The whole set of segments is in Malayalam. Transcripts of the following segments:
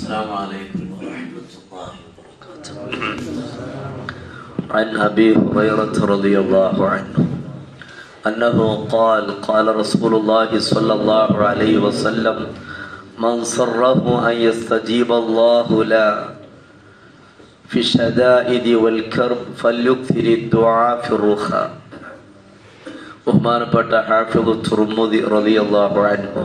السلام عليكم ورحمة الله وبركاته عن أبي هريرة رضي الله عنه أنه قال قال رسول الله صلى الله عليه وسلم من صره أن يستجيب الله له في الشدائد والكرب فليكثر الدعاء في الرخاء ബഹുമാനപ്പെട്ട ഹാഫിദ് തുർമുദി റളിയല്ലാഹു അൻഹു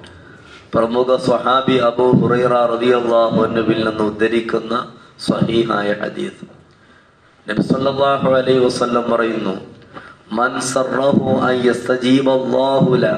പ്രമുഖ സ്വഹാബി അബൂ ഹുറൈറ റളിയല്ലാഹു അൻഹുവിൽ നിന്ന് ഉദ്ധരിക്കുന്ന സ്വഹീഹായ ഹദീസ് നബി സല്ലല്ലാഹു അലൈഹി വസല്ലം പറയുന്നു മൻ സറഹു അൻ യസ്തജീബ അല്ലാഹു ല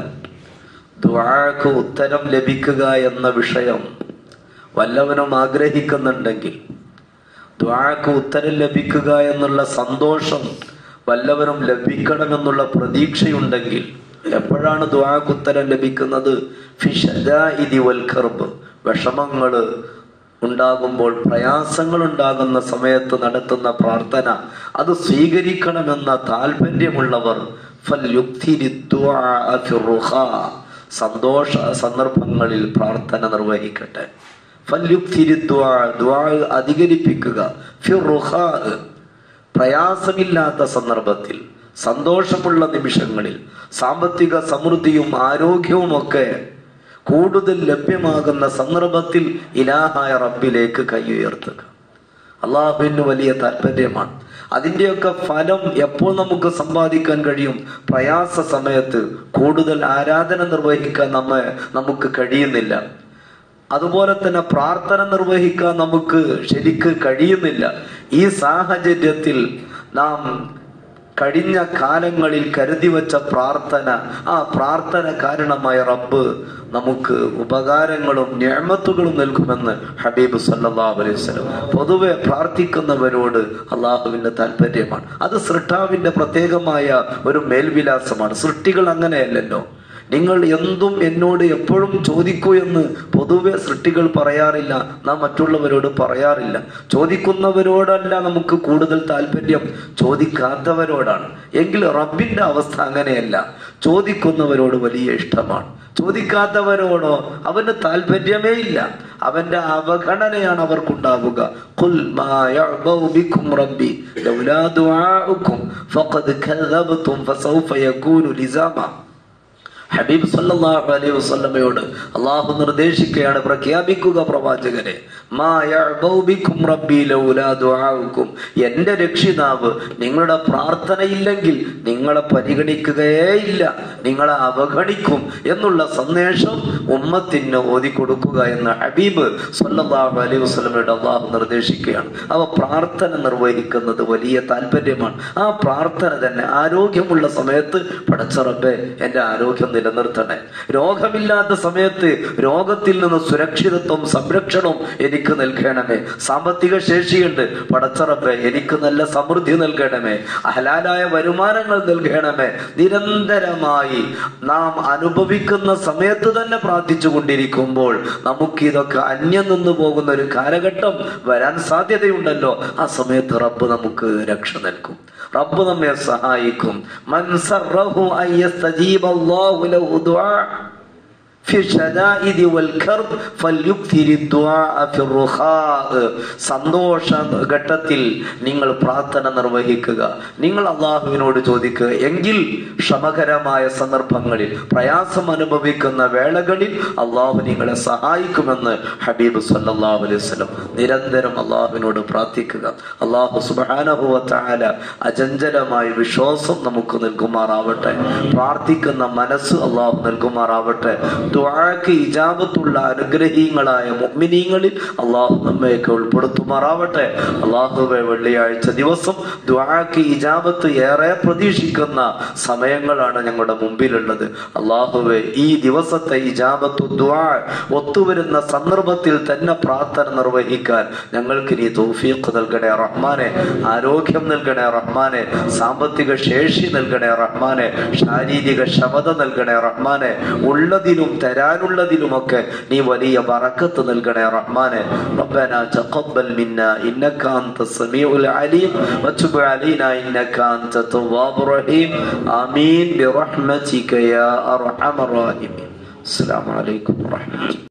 ദുആക്ക് ഉത്തരം ലഭിക്കുക എന്ന വിഷയം വല്ലവനും ആഗ്രഹിക്കുന്നുണ്ടെങ്കിൽ ദുആക്ക് ഉത്തരം ലഭിക്കുക എന്നുള്ള സന്തോഷം വല്ലവനും ലഭിക്കണമെന്നുള്ള പ്രതീക്ഷയുണ്ടെങ്കിൽ എപ്പോഴാണ് ദുആക്ക് ഉത്തരം ലഭിക്കുന്നത് ഫിഷദാഇദി വൽ കർബ് വിഷമങ്ങള് ഉണ്ടാകുമ്പോൾ പ്രയാസങ്ങൾ ഉണ്ടാകുന്ന സമയത്ത് നടത്തുന്ന പ്രാർത്ഥന അത് സ്വീകരിക്കണമെന്ന താല്പര്യമുള്ളവർ ഫൽയുക്തിരി ദുആ ഫി റുഖാ. സന്തോഷ സന്ദർഭങ്ങളിൽ പ്രാർത്ഥന നിർവഹിക്കട്ടെ ഫൽയുക്തിരി ദുആ. ദുആ അധികരിപ്പിക്കുക ഫി റുഖാ. പ്രയാസമില്ലാത്ത സന്ദർഭത്തിൽ സന്തോഷമുള്ള നിമിഷങ്ങളിൽ സാമ്പത്തിക സമൃദ്ധിയും ആരോഗ്യവുമൊക്കെ കൂടുതൽ ലഭ്യമാകുന്ന സന്ദർഭത്തിൽ ഇലാഹായ റബ്ബിലേക്ക് കൈ ഉയർത്തുക അള്ളാഹുവിന് വലിയ താല്പര്യമാണ് അതിൻ്റെയൊക്കെ ഫലം എപ്പോൾ നമുക്ക് സമ്പാദിക്കാൻ കഴിയും പ്രയാസ സമയത്ത് കൂടുതൽ ആരാധന നിർവഹിക്കാൻ നമ്മെ നമുക്ക് കഴിയുന്നില്ല അതുപോലെ തന്നെ പ്രാർത്ഥന നിർവഹിക്കാൻ നമുക്ക് ശരിക്ക് കഴിയുന്നില്ല ഈ സാഹചര്യത്തിൽ നാം കഴിഞ്ഞ കാലങ്ങളിൽ കരുതി വച്ച പ്രാർത്ഥന ആ പ്രാർത്ഥന കാരണമായ റബ്ബ് നമുക്ക് ഉപകാരങ്ങളും ഞാമത്തുകളും നൽകുമെന്ന് ഹബീബ് സല്ലല്ലാഹു അലൈഹി വസല്ലം പൊതുവെ പ്രാർത്ഥിക്കുന്നവരോട് അള്ളാഹുവിന്റെ താല്പര്യമാണ് അത് സൃഷ്ടാവിന്റെ പ്രത്യേകമായ ഒരു മേൽവിലാസമാണ് സൃഷ്ടികൾ അങ്ങനെയല്ലല്ലോ നിങ്ങൾ എന്തും എന്നോട് എപ്പോഴും ചോദിക്കൂ എന്ന് പൊതുവെ സൃഷ്ടികൾ പറയാറില്ല നാം മറ്റുള്ളവരോട് പറയാറില്ല ചോദിക്കുന്നവരോടല്ല നമുക്ക് കൂടുതൽ താല്പര്യം ചോദിക്കാത്തവരോടാണ് എങ്കിൽ റബ്ബിന്റെ അവസ്ഥ അങ്ങനെയല്ല ചോദിക്കുന്നവരോട് വലിയ ഇഷ്ടമാണ് ചോദിക്കാത്തവരോടോ അവന് താല്പര്യമേ ഇല്ല അവന്റെ അവഗണനയാണ് അവർക്കുണ്ടാവുക ഖുൽ മാ യഅ്ബഉ ബിക്കും റബ്ബി ലൗലാ ദുആഉക്കും ഫഖദ് കദബ്തും ഫസൗഫ യകൂനു ലിസാമ ഹബീബ് സല്ലല്ലാഹു അലൈഹി വസല്ലമയോട് അള്ളാഹു നിർദ്ദേശിക്കുകയാണ് പ്രഖ്യാപിക്കുക പ്രവാചകനെ മാ യഅ്ബഉ ബിക്കും റബ്ബി ലൗലാ ദുആഉക്കും എന്റെ രക്ഷിതാവ് നിങ്ങളുടെ പ്രാർത്ഥനയില്ലെങ്കിൽ നിങ്ങളെ പരിഗണിക്കുകയേ ഇല്ല നിങ്ങളെ അവഗണിക്കും എന്നുള്ള സന്ദേശം ഉമ്മത്തിന് ഓതി കൊടുക്കുക എന്ന് ഹബീബ് സല്ലല്ലാഹു അലൈഹി വസല്ലമയോട് അള്ളാഹു നിർദ്ദേശിക്കുകയാണ് അവ പ്രാർത്ഥന നിർവഹിക്കുന്നത് വലിയ താല്പര്യമാണ് ആ പ്രാർത്ഥന തന്നെ ആരോഗ്യമുള്ള സമയത്ത് പടച്ചറബെ എന്റെ ആരോഗ്യം നിലനിർത്തണേ രോഗമില്ലാത്ത സമയത്ത് രോഗത്തിൽ നിന്ന് സുരക്ഷിതത്വം സംരക്ഷണവും എനിക്ക് നൽകണമേ സാമ്പത്തിക ശേഷിയുണ്ട് പടച്ചറബെ എനിക്ക് നല്ല സമൃദ്ധി നൽകണമേ ഹലാലായ വരുമാനങ്ങൾ നൽകണമേ നിരന്തരമായി നാം അനുഭവിക്കുന്ന സമയത്ത് തന്നെ പ്രാർത്ഥിച്ചു കൊണ്ടിരിക്കുമ്പോൾ നമുക്ക് ഇതൊക്കെ അന്യം നിന്ന് പോകുന്ന ഒരു കാലഘട്ടം വരാൻ സാധ്യതയുണ്ടല്ലോ ആ സമയത്ത് റബ്ബ് നമുക്ക് രക്ഷ നൽകും റബ്ബ് നമ്മെ സഹായിക്കും മൻ സർറഹു അൻ യസ്തജീബ അല്ലാഹു ലഹു ദുആ في الشدائد والكرب فليكثر الدعاء في الرخاء സന്തോഷ ഘട്ടത്തിൽ നിങ്ങൾ പ്രാർത്ഥന നിർവഹിക്കുക നിങ്ങൾ അള്ളാഹുവിനോട് ചോദിക്കുക എങ്കിൽ ക്ഷമകരമായ സന്ദർഭങ്ങളിൽ പ്രയാസം അനുഭവിക്കുന്ന വേളകളിൽ അള്ളാഹു നിങ്ങളെ സഹായിക്കുമെന്ന് ഹബീബ് സല്ലല്ലാഹു അലൈഹി വസല്ലം നിരന്തരം അള്ളാഹുവിനോട് പ്രാർത്ഥിക്കുക അള്ളാഹു സുബ്ഹാനഹു വ തആല അചഞ്ചലമായ വിശ്വാസം നമുക്ക് നൽകുമാറാവട്ടെ പ്രാർത്ഥിക്കുന്ന മനസ്സ് അള്ളാഹു നൽകുമാറാവട്ടെ ദുആക്ക് ഇജാബത്തുള്ള അനുഗ്രഹീങ്ങളായ മുഅ്മിനീങ്ങളിൽ അള്ളാഹു നമ്മയൊക്കെ ഉൾപ്പെടുത്തുമാറാവട്ടെ അള്ളാഹുവെ വെള്ളിയാഴ്ച ദിവസം ദുആക്ക് ഇജാബത്ത് ഏറെ പ്രതീക്ഷിക്കുന്ന സമയങ്ങളാണ് ഞങ്ങളുടെ മുമ്പിലുള്ളത് അള്ളാഹുവെ ഈ ദിവസത്തെ ഇജാബത്തു ദുആ ഒത്തുവരുന്ന സന്ദർഭത്തിൽ തന്നെ പ്രാർത്ഥന നിർവഹിക്കാൻ ഞങ്ങൾക്ക് നീ തൗഫീഖ് നൽകണേ റഹ്മാനെ ആരോഗ്യം നൽകണേ റഹ്മാനെ സാമ്പത്തിക ശേഷി നൽകണേ റഹ്മാനെ ശാരീരിക ക്ഷമത നൽകണേ റഹ്മാനെ ഉള്ളതിലും തരാനുള്ളതിലുമൊക്കെ നീ വലിയ ബറക്കത്ത് നൽകണേ റഹ്മാനെ ربنا تقبل منا انك انت السميع العليم وتب علينا انك انت التواب الرحيم امين برحمتك يا ارحم الراحمين السلام عليكم ورحمه الله